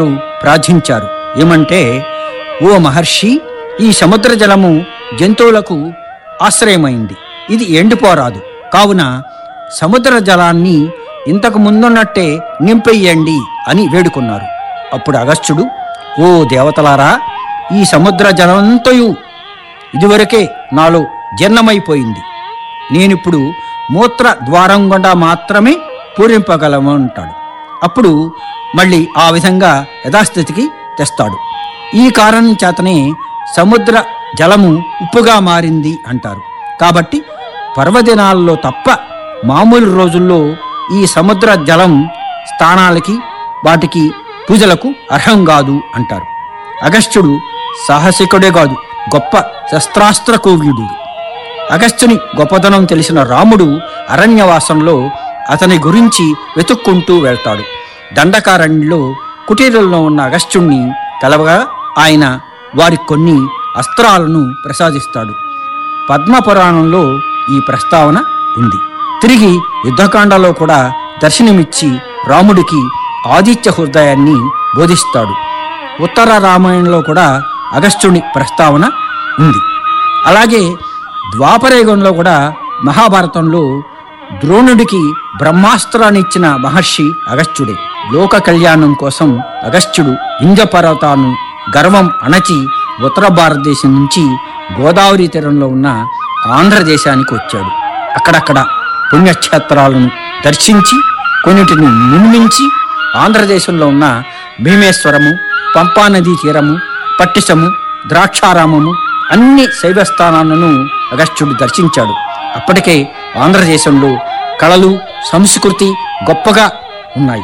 ప్రార్థించారు ఏమంటే ఓ మహర్షి ఈ సముద్ర జలము జంతువులకు ఆశ్రయమైంది ఇది ఎండిపోరాదు కావున సముద్ర జలాన్ని ఇంతకు ముందున్నట్టే నింపెయ్యండి అని వేడుకున్నారు అప్పుడు అగస్త్యుడు ఓ దేవతలారా ఈ సముద్ర జలమంతయు ఇదివరకే నాలో జీర్ణమైపోయింది నేనిప్పుడు మూత్ర ద్వారం గుండా మాత్రమే పూరింపగలము అంటాడు అప్పుడు మళ్ళీ ఆ విధంగా యథాస్థితికి తెస్తాడు ఈ కారణం చేతనే సముద్ర జలము ఉప్పుగా మారింది అంటారు కాబట్టి పర్వదినాల్లో తప్ప మామూలు రోజుల్లో ఈ సముద్ర జలం స్థానాలకి వాటికి పూజలకు అర్హం కాదు అంటారు అగస్త్యుడు సాహసికుడే కాదు గొప్ప శస్త్రాస్త్ర కోవ్యుడు అగస్త్యుని గొప్పతనం తెలిసిన రాముడు అరణ్యవాసంలో అతని గురించి వెతుక్కుంటూ వెళ్తాడు దండకారణ్యంలో కుటీరంలో ఉన్న అగస్త్యుణ్ణి కలవగా ఆయన వారికి కొన్ని అస్త్రాలను ప్రసాదిస్తాడు పద్మపురాణంలో ఈ ప్రస్తావన ఉంది తిరిగి యుద్ధకాండలో కూడా దర్శనమిచ్చి రాముడికి ఆదిత్య హృదయాన్ని బోధిస్తాడు ఉత్తర రామాయణంలో కూడా అగస్త్యుని ప్రస్తావన ఉంది అలాగే ద్వాపరయుగంలో కూడా మహాభారతంలో ద్రోణుడికి బ్రహ్మాస్త్రాన్ని ఇచ్చిన మహర్షి అగస్త్యుడే లోక కళ్యాణం కోసం అగస్త్యుడు ఇంద్రపర్వతాన్ని గర్వం అణచి ఉత్తర భారతదేశం నుంచి గోదావరి తీరంలో ఉన్న ఆంధ్రదేశానికి వచ్చాడు అక్కడక్కడ పుణ్యక్షేత్రాలను దర్శించి కొన్నిటిని నిర్మించి ఆంధ్రదేశంలో ఉన్న భీమేశ్వరము పంపానదీ తీరము పట్టిసము ద్రాక్షారామము అన్ని శైవస్థానాలను అగస్త్యుడు దర్శించాడు అప్పటికే ఆంధ్రదేశంలో కళలు సంస్కృతి గొప్పగా ఉన్నాయి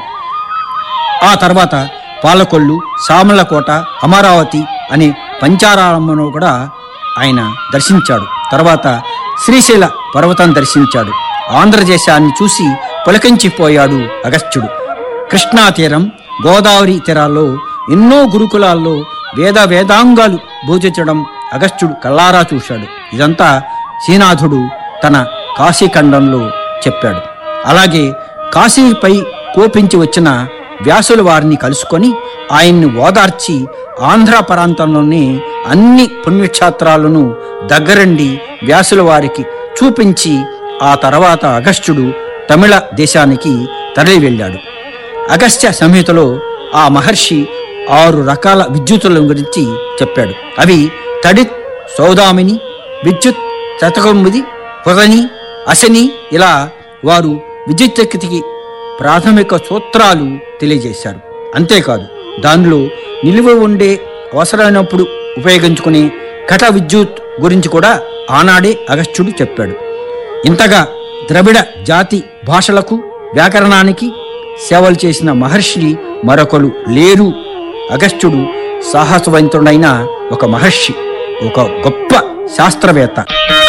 ఆ తర్వాత పాలకొల్లు సామలకోట అమరావతి అనే పంచారామను కూడా ఆయన దర్శించాడు తర్వాత శ్రీశైల పర్వతం దర్శించాడు ఆంధ్రదేశాన్ని చూసి పులకించిపోయాడు అగస్త్యుడు కృష్ణా తీరం గోదావరి తీరాల్లో ఎన్నో గురుకులాల్లో వేద వేదాంగాలు బోధించడం అగస్త్యుడు కల్లారా చూశాడు ఇదంతా శ్రీనాథుడు తన కాశీఖండంలో చెప్పాడు అలాగే కాశీపై కోపించి వచ్చిన వ్యాసుల వారిని కలుసుకొని ఆయన్ని ఓదార్చి ఆంధ్ర ప్రాంతంలోని అన్ని పుణ్యక్షేత్రాలను దగ్గరండి వ్యాసుల వారికి చూపించి ఆ తర్వాత అగస్త్యుడు తమిళ దేశానికి తరలి వెళ్ళాడు అగస్త్య సంహితలో ఆ మహర్షి ఆరు రకాల విద్యుత్తుల గురించి చెప్పాడు అవి తడిత్ సౌదామిని విద్యుత్ శతకముది హుదని అశని ఇలా వారు విద్యుత్శక్తికి ప్రాథమిక సూత్రాలు తెలియజేశారు అంతేకాదు దానిలో నిలువ ఉండే అవసరమైనప్పుడు ఉపయోగించుకునే ఘట విద్యుత్ గురించి కూడా ఆనాడే అగస్త్యుడు చెప్పాడు ఇంతగా ద్రవిడ జాతి భాషలకు వ్యాకరణానికి సేవలు చేసిన మహర్షి మరొకరు లేరు అగస్త్యుడు సాహసవంతుడైన ఒక మహర్షి ఒక గొప్ప శాస్త్రవేత్త